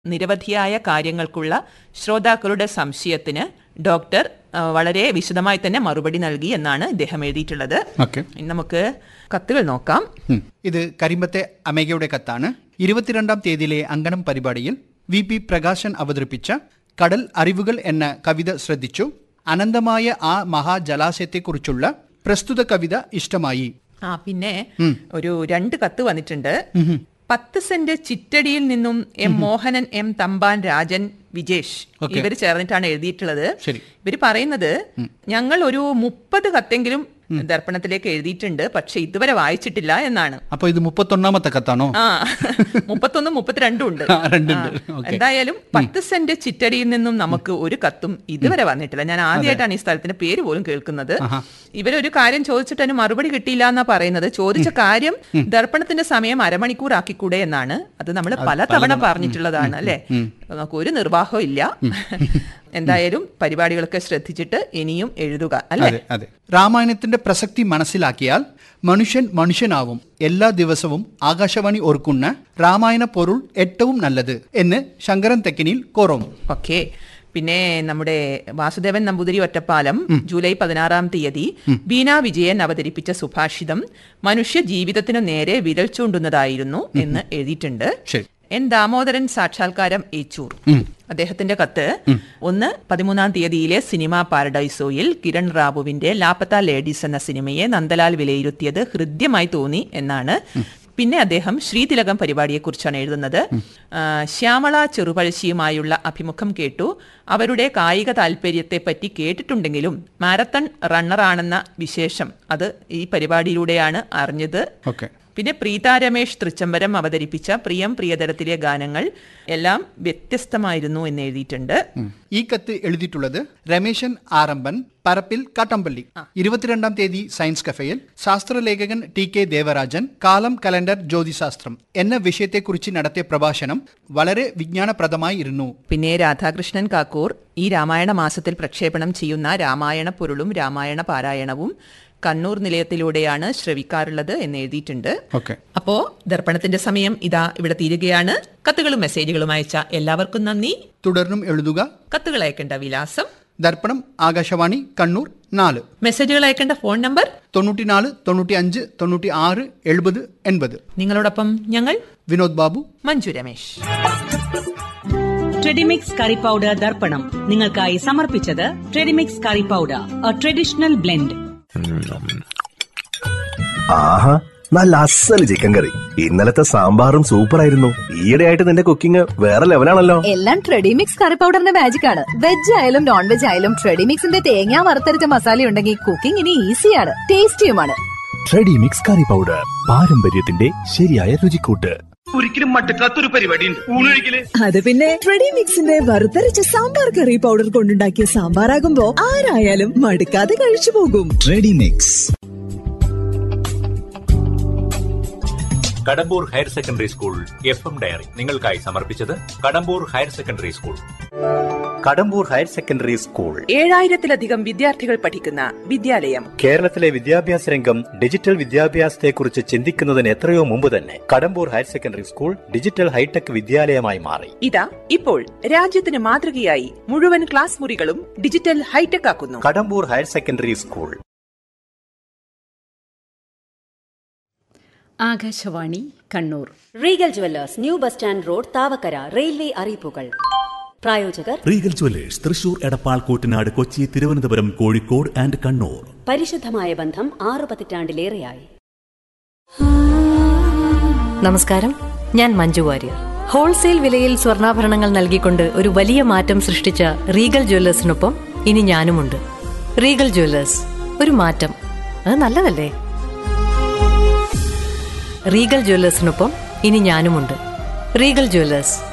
നിരവധിയായ കാര്യങ്ങൾക്കുള്ള ശ്രോതാക്കളുടെ സംശയത്തിന് ഡോക്ടർ ആ, വളരെ വിശദമായി തന്നെ മറുപടി നൽകി എന്നാണ് ഇദ്ദേഹം എഴുതിയിട്ടുള്ളത് ഓക്കെ ഇനി നമുക്ക് കത്തുകൾ നോക്കാം ഇത് കരിമ്പത്തെ അമേഗയുടെ കത്താണ് ഇരുപത്തിരണ്ടാം തീയതിയിലെ അങ്കണം പരിപാടിയിൽ വി പി പ്രകാശൻ അവതരിപ്പിച്ച കടൽ അറിവുകൾ എന്ന കവിത ശ്രദ്ധിച്ചു അനന്തമായ ആ മഹാജലാശയത്തെക്കുറിച്ചുള്ള പ്രസ്തുത കവിത ഇഷ്ടമായി ആ പിന്നെ ഒരു രണ്ട് കത്ത് വന്നിട്ടുണ്ട് പത്ത് സെന്റ് ചിറ്റടിയിൽ നിന്നും M Mohanan M Thampan Rajan Vijesh Okay. ഇവർ ചേർന്നിട്ടാണ് എഴുതിയിട്ടുള്ളത് ശരി. ഇവര് പറയുന്നത് ഞങ്ങൾ ഒരു മുപ്പത് കത്തെങ്കിലും ദർപ്പണത്തിലേക്ക് എഴുതിയിട്ടുണ്ട് പക്ഷെ ഇതുവരെ വായിച്ചിട്ടില്ല എന്നാണ് അപ്പൊ ഇത് മുപ്പത്തൊന്നാമത്തെ കത്താണോ ആ മുപ്പത്തൊന്നും മുപ്പത്തിരണ്ടും ഉണ്ട് ആ, രണ്ടുണ്ട്. ആ. Okay. എന്തായാലും പത്ത് സെന്റ് ചിറ്റടിയിൽ നിന്നും നമുക്ക് ഒരു കത്തും ഇതുവരെ വന്നിട്ടില്ല ഞാൻ ആദ്യമായിട്ടാണ് ഈ സ്ഥലത്തിന്റെ പേര് പോലും കേൾക്കുന്നത് ഇവരൊരു കാര്യം ചോദിച്ചിട്ട് അതിന് മറുപടി കിട്ടിയില്ല എന്നാ പറയുന്നത് ചോദിച്ച കാര്യം ദർപ്പണത്തിന്റെ സമയം അരമണിക്കൂർ ആക്കിക്കൂടെ എന്നാണ് അത് നമ്മൾ പലതവണ പറഞ്ഞിട്ടുള്ളതാണ് അല്ലെ നമുക്ക് ഒരു നിർവാഹവും ഇല്ല എന്തായാലും പരിപാടികളൊക്കെ ശ്രദ്ധിച്ചിട്ട് ഇനിയും എഴുതുക അല്ലെ അതെ അതെ രാമായണത്തിന്റെ പ്രസക്തി മനസ്സിലാക്കിയാൽ മനുഷ്യൻ മനുഷ്യനാവും എല്ലാ ദിവസവും ആകാശവാണി ഓർക്കുന്ന രാമായണ പൊരുൾ ഏറ്റവും നല്ലത് എന്ന് ശങ്കരൻ തെക്കിനിൽ കോറും ഓക്കെ പിന്നെ നമ്മുടെ വാസുദേവൻ നമ്പൂതിരി ഒറ്റപ്പാലം ജൂലൈ പതിനാറാം തീയതി ബീന വിജയൻ അവതരിപ്പിച്ച സുഭാഷിതം മനുഷ്യ ജീവിതത്തിനു നേരെ വിരൽ ചൂണ്ടുന്നതായിരുന്നു എന്ന് എഴുതിയിട്ടുണ്ട് ശരി. എൻ ദാമോദരൻ സാക്ഷാത്കാരം ഏച്ചൂർ അദ്ദേഹത്തിന്റെ കത്ത് ഒന്ന് പതിമൂന്നാം തീയതിയിലെ സിനിമ പാരഡൈസോയിൽ കിരൺ റാവുവിന്റെ ലാപ്പത്ത ലേഡീസ് എന്ന സിനിമയെ നന്ദലാൽ വിലയിരുത്തിയത് ഹൃദ്യമായി തോന്നി എന്നാണ് പിന്നെ അദ്ദേഹം ശ്രീതിലകം പരിപാടിയെക്കുറിച്ചാണ് എഴുതുന്നത് ആ, ശ്യാമള ചെറുപഴശ്ശിയുമായുള്ള അഭിമുഖം കേട്ടു അവരുടെ കായിക താല്പര്യത്തെപ്പറ്റി കേട്ടിട്ടുണ്ടെങ്കിലും മാരത്തൺ റണ്ണറാണെന്ന വിശേഷം അത് ഈ പരിപാടിയിലൂടെയാണ് അറിഞ്ഞത് ഓക്കെ പിന്നെ പ്രീത രമേശ് തൃച്ചംബരം അവതരിപ്പിച്ച പ്രിയം പ്രിയതരത്തിലെ ഗാനങ്ങൾ എല്ലാം വ്യത്യസ്തമായിരുന്നു എന്ന് എഴുതിയിട്ടുണ്ട് ഈ കത്ത് എഴുതിയിട്ടുള്ളത് രമേശൻ ആറമ്പൻ പരപ്പിൽ കാട്ടമ്പള്ളി ഇരുപത്തിരണ്ടാം തീയതി സയൻസ് കഫേയിൽ ശാസ്ത്രലേഖകൻ ടി കെ ദേവരാജൻ കാലം കലണ്ടർ ജ്യോതിശാസ്ത്രം എന്ന വിഷയത്തെക്കുറിച്ച് നടത്തിയ പ്രഭാഷണം വളരെ വിജ്ഞാനപ്രദമായി ഇരുന്നു പിന്നെ രാധാകൃഷ്ണൻ കാക്കൂർ ഈ രാമായണ മാസത്തിൽ പ്രക്ഷേപണം ചെയ്യുന്ന രാമായണ പൊരുളും രാമായണ പാരായണവും കണ്ണൂർ നിലയത്തിലൂടെയാണ് ശ്രവിക്കാറുള്ളത് എന്ന് എഴുതിയിട്ടുണ്ട് ഓക്കെ അപ്പോ ദർപ്പണത്തിന്റെ സമയം ഇതാ ഇവിടെ തീരുകയാണ് കത്തുകളും മെസ്സേജുകളും അയച്ച എല്ലാവർക്കും നന്ദി തുടർന്നും എഴുതുക കത്തുകൾ അയക്കേണ്ട വിലാസം ദർപ്പണം ആകാശവാണി കണ്ണൂർ നാല് മെസ്സേജുകൾ അയക്കേണ്ട ഫോൺ നമ്പർ തൊണ്ണൂറ്റിനാല് തൊണ്ണൂറ്റി അഞ്ച് തൊണ്ണൂറ്റി ആറ് എഴുപത് എൺപത് നിങ്ങളോടൊപ്പം ഞങ്ങൾ Vinod Babu Manju Ramesh Tredimix curry powder Darpanam നിങ്ങൾക്കായി സമർപ്പിച്ചത് Tredimix curry powder a traditional blend ആഹാ നല്ല അസല് ചിക്കൻ കറി ഇന്നലത്തെ സാമ്പാറും സൂപ്പർ ആയിരുന്നു ഈയിടെയായിട്ട് നിന്റെ കുക്കിംഗ് വേറെ ലെവലാണല്ലോ എല്ലാം ട്രെഡിമിക്സ് കറി പൗഡറിന്റെ മാജിക് ആണ് വെജ് ആയാലും നോൺ വെജ് ആയാലും ട്രെഡിമിക്സിന്റെ തേങ്ങ വറുത്തരച്ച മസാല ഉണ്ടെങ്കിൽ കുക്കിംഗ് ഇനി ഈസിയാണ് ടേസ്റ്റിയുമാണ് ട്രെഡി മിക്സ് കറി പൗഡർ പാരമ്പര്യത്തിന്റെ ശരിയായ രുചിക്കൂട്ട് ഒരിക്കലും മട്ടക്കാത്തൊരു പരിപാടി ഉണ്ട് ഊണൊഴിക്കല് അത് പിന്നെ ട്രെഡിമിക്സിന്റെ വറുത്തരച്ച സാമ്പാർ കറി പൗഡർ കൊണ്ടുണ്ടാക്കിയ സാമ്പാറാകുമ്പോ ആരായാലും മടുക്കാതെ കഴിച്ചു പോകും Tredimix Kadambur higher secondary school F M diary നിങ്ങൾക്കായി സമർപ്പിച്ചത് Kadambur higher secondary school Kadambur higher secondary school ഏഴായിരത്തിലധികം വിദ്യാർത്ഥികൾ പഠിക്കുന്ന വിദ്യാലയം കേരളത്തിലെ വിദ്യാഭ്യാസ രംഗം ഡിജിറ്റൽ വിദ്യാഭ്യാസത്തെക്കുറിച്ച് ചിന്തിക്കുന്നതിന് എത്രയോ മുമ്പ് തന്നെ Kadambur higher secondary school digital hi tech വിദ്യാലയമായി മാറി ഇതാ ഇപ്പോൾ രാജ്യത്തിന് മാതൃകയായി മുഴുവൻ ക്ലാസ് മുറികളും ഡിജിറ്റൽ ഹൈടെക് ആക്കുന്നു Kadambur higher secondary school Akashvani Kannur Regal jewellers new bus stand road Thavakkara railway അറിയിപ്പുകൾ പ്രായോജകർ Regal jewellers Thrissur Edappal Kuttanad Kochi Thiruvananthapuram Kozhikode and Kannur പരിശുദ്ധമായ ബന്ധം ആറു പതിറ്റാണ്ടിലേറെയായി നമസ്കാരം ഞാൻ മഞ്ജു വാര്യർ ഹോൾസെയിൽ വിലയിൽ സ്വർണ്ണാഭരണങ്ങൾ നൽകിക്കൊണ്ട് ഒരു വലിയ മാറ്റം സൃഷ്ടിച്ച റീഗൽ ജ്വല്ലേഴ്സിനൊപ്പം ഇനി ഞാനുമുണ്ട് റീഗൽ ജ്വല്ലേഴ്സ് ഒരു മാറ്റം അത് നല്ലതല്ലേ റീഗൽ ജ്വല്ലേഴ്സിനൊപ്പം ഇനി ഞാനുമുണ്ട് റീഗൽ ജ്വല്ലേഴ്സ്